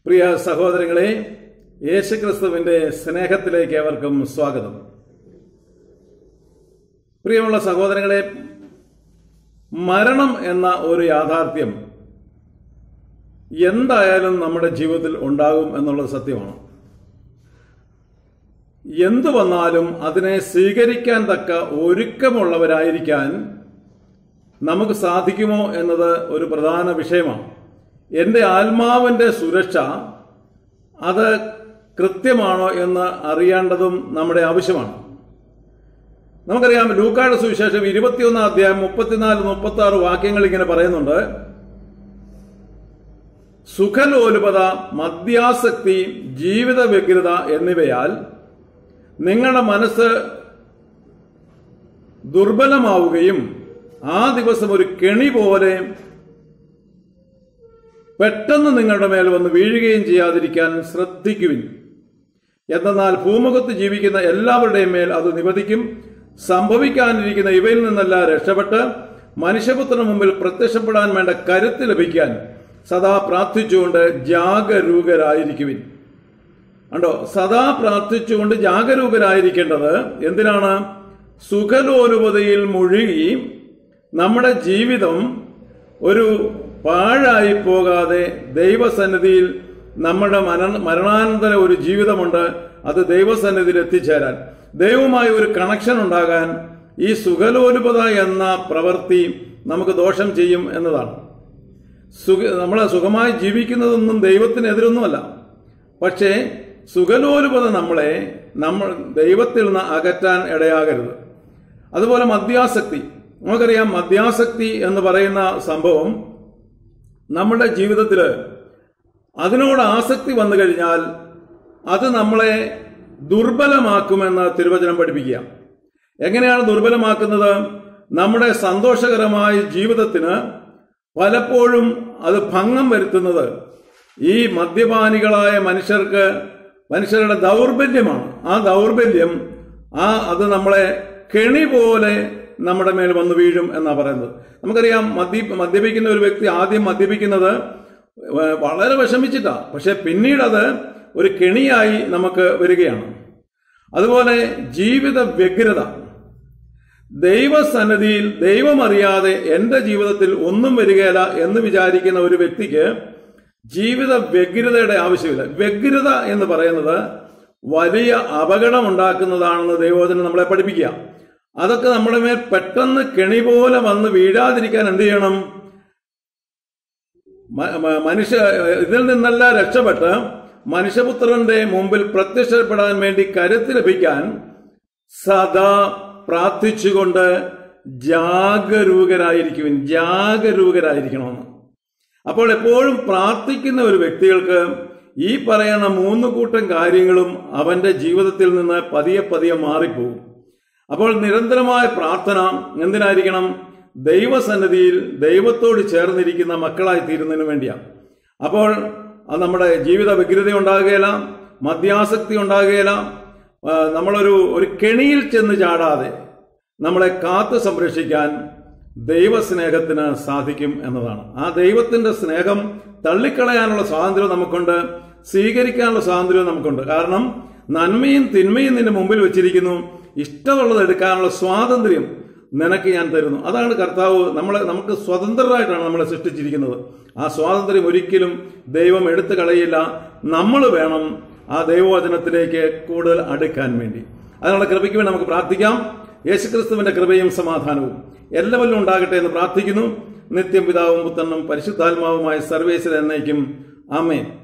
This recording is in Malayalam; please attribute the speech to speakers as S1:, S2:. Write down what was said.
S1: പ്രിയ സഹോദരങ്ങളെ യേശുക്രിസ്തുവിന്റെ സ്നേഹത്തിലേക്ക് ഏവർക്കും സ്വാഗതം പ്രിയമുള്ള സഹോദരങ്ങളെ മരണം എന്ന ഒരു യാഥാർത്ഥ്യം എന്തായാലും നമ്മുടെ ജീവിതത്തിൽ ഉണ്ടാകും എന്നുള്ളത് സത്യമാണ് എന്തു വന്നാലും അതിനെ സ്വീകരിക്കാൻ തക്ക ഒരുക്കമുള്ളവരായിരിക്കാൻ നമുക്ക് സാധിക്കുമോ എന്നത് ഒരു പ്രധാന വിഷയമാണ് എൻ്റെ ആത്മാവിൻ്റെ സുരക്ഷ അത് കൃത്യമാണോ എന്ന് അറിയേണ്ടതും നമ്മുടെ ആവശ്യമാണ് നമുക്കറിയാം ലൂക്കാട് സുവിശേഷം ഇരുപത്തിയൊന്നാം അധ്യായം മുപ്പത്തിനാല് മുപ്പത്തി ആറ് വാക്യങ്ങൾ ഇങ്ങനെ പറയുന്നുണ്ട് സുഖലോലുപത മദ്യാസക്തി ജീവിത വ്യഗ്രത എന്നിവയാൽ നിങ്ങളുടെ മനസ്സ് ദുർബലമാവുകയും ആ ദിവസം ഒരു കെണി പോലെ പെട്ടെന്ന് നിങ്ങളുടെ മേൽ വന്ന് വീഴുകയും ചെയ്യാതിരിക്കാൻ ശ്രദ്ധിക്കുവിൻ എന്തെന്നാൽ ഭൂമുഖത്ത് ജീവിക്കുന്ന എല്ലാവരുടെയും മേൽ അത് നിവധിക്കും സംഭവിക്കാനിരിക്കുന്ന ഇവയിൽ നിന്നെല്ലാം രക്ഷപ്പെട്ട് മനുഷ്യപുത്രന് മുമ്പിൽ പ്രത്യക്ഷപ്പെടാൻ വേണ്ട കരുത്ത് ലഭിക്കാൻ സദാ പ്രാർത്ഥിച്ചുകൊണ്ട് ജാഗരൂകരായിരിക്കുവിൻ കണ്ടോ സദാ പ്രാർത്ഥിച്ചുകൊണ്ട് ജാഗരൂകരായിരിക്കേണ്ടത് എന്തിനാണ് സുഖലോലുപതയിൽ മുഴുകി നമ്മുടെ ജീവിതം ഒരു പാഴായി പോകാതെ ദൈവസന്നിധിയിൽ നമ്മുടെ മര മരണാനന്തര ഒരു ജീവിതമുണ്ട് അത് ദൈവസന്നിധിയിൽ എത്തിച്ചേരാൻ ദൈവവുമായി ഒരു കണക്ഷൻ ഉണ്ടാകാൻ ഈ സുഖലോലുപത എന്ന പ്രവൃത്തി നമുക്ക് ദോഷം ചെയ്യും എന്നതാണ് സുഖ നമ്മൾ സുഖമായി ജീവിക്കുന്നതൊന്നും ദൈവത്തിനെതിരൊന്നുമല്ല പക്ഷേ സുഖലോലുപത നമ്മളെ നമ്മൾ ദൈവത്തിൽ നിന്ന് അകറ്റാൻ ഇടയാകരുത് അതുപോലെ മദ്യാസക്തി നമുക്കറിയാം മദ്യാസക്തി എന്ന് പറയുന്ന സംഭവം നമ്മുടെ ജീവിതത്തിൽ അതിനോട് ആസക്തി വന്നു കഴിഞ്ഞാൽ അത് നമ്മളെ ദുർബലമാക്കുമെന്ന് തിരുവചനം പഠിപ്പിക്കുക എങ്ങനെയാണ് ദുർബലമാക്കുന്നത് നമ്മുടെ സന്തോഷകരമായ ജീവിതത്തിന് പലപ്പോഴും അത് ഭംഗം വരുത്തുന്നത് ഈ മദ്യപാനികളായ മനുഷ്യർക്ക് മനുഷ്യരുടെ ദൗർബല്യമാണ് ആ ദൗർബല്യം ആ അത് നമ്മളെ കെണി പോലെ നമ്മുടെ മേൽ വന്നു വീഴും എന്നാ പറയുന്നത് നമുക്കറിയാം മദ്യ മദ്യപിക്കുന്ന ഒരു വ്യക്തി ആദ്യം മദ്യപിക്കുന്നത് വളരെ വിഷമിച്ചിട്ടാ പക്ഷെ പിന്നീട് അത് ഒരു കെണിയായി നമുക്ക് വരികയാണ് അതുപോലെ ജീവിത വ്യഗ്രത ദൈവസന്നിധിയിൽ ദൈവമറിയാതെ എൻ്റെ ജീവിതത്തിൽ ഒന്നും വരികയില്ല എന്ന് വിചാരിക്കുന്ന ഒരു വ്യക്തിക്ക് ജീവിത വ്യഗ്രതയുടെ ആവശ്യമില്ല വ്യഗ്രത എന്ന് പറയുന്നത് വലിയ അപകടം ഉണ്ടാക്കുന്നതാണെന്ന് ദൈവോചനം നമ്മളെ പഠിപ്പിക്കുക അതൊക്കെ നമ്മുടെ മേൽ പെട്ടെന്ന് കെണി പോലെ വന്ന് വീഴാതിരിക്കാൻ എന്ത് ചെയ്യണം മനുഷ്യ ഇതിൽ നിന്നെല്ലാം രക്ഷപ്പെട്ട് മനുഷ്യപുത്രന്റെ മുമ്പിൽ പ്രത്യക്ഷപ്പെടാൻ വേണ്ടി കരുത്ത് ലഭിക്കാൻ സദാ പ്രാർത്ഥിച്ചുകൊണ്ട് ജാഗരൂകരായിരിക്കുവിൻ ജാഗരൂകരായിരിക്കണമെന്ന് അപ്പോൾ എപ്പോഴും പ്രാർത്ഥിക്കുന്ന ഒരു വ്യക്തികൾക്ക് ഈ പറയുന്ന മൂന്ന് കൂട്ടം കാര്യങ്ങളും അവന്റെ ജീവിതത്തിൽ നിന്ന് പതിയെ പതിയെ മാറിപ്പോകും അപ്പോൾ നിരന്തരമായ പ്രാർത്ഥന എന്തിനായിരിക്കണം ദൈവസന്നിധിയിൽ ദൈവത്തോട് ചേർന്നിരിക്കുന്ന മക്കളായി തീരുന്നതിന് വേണ്ടിയാണ് അപ്പോൾ അത് നമ്മുടെ ജീവിത വ്യഗ്രത ഉണ്ടാകുകയില്ല മദ്യാസക്തി ഉണ്ടാകുകയില്ല നമ്മളൊരു ഒരു കെണിയിൽ ചെന്ന് ചാടാതെ നമ്മളെ കാത്തു സംരക്ഷിക്കാൻ ദൈവസ്നേഹത്തിന് സാധിക്കും എന്നതാണ് ആ ദൈവത്തിന്റെ സ്നേഹം തള്ളിക്കളയാനുള്ള സ്വാതന്ത്ര്യം നമുക്കുണ്ട് സ്വീകരിക്കാനുള്ള സ്വാതന്ത്ര്യം നമുക്കുണ്ട് കാരണം നന്മയും തിന്മയും നിന്റെ മുമ്പിൽ വെച്ചിരിക്കുന്നു ഇഷ്ടമുള്ളത് എടുക്കാനുള്ള സ്വാതന്ത്ര്യം നിനക്ക് ഞാൻ തരുന്നു അതാണ് കർത്താവ് നമ്മളെ നമുക്ക് സ്വതന്ത്രരായിട്ടാണ് നമ്മളെ സൃഷ്ടിച്ചിരിക്കുന്നത് ആ സ്വാതന്ത്ര്യം ഒരിക്കലും ദൈവം എടുത്തു കളയില്ല നമ്മൾ വേണം ആ ദൈവവചനത്തിലേക്ക് കൂടുതൽ അടുക്കാൻ വേണ്ടി അതിനുള്ള കൃപയ്ക്ക് വേണ്ടി നമുക്ക് പ്രാർത്ഥിക്കാം യേശുക്രിസ്തുവിന്റെ കൃപയും സമാധാനവും എല്ലാവരിലും ഉണ്ടാകട്ടെ എന്ന് പ്രാർത്ഥിക്കുന്നു നിത്യം പിതാവും പുത്രനും പരിശുദ്ധാത്മാവുമായ സർവേശ്വര എന്നേക്കും ആമേൻ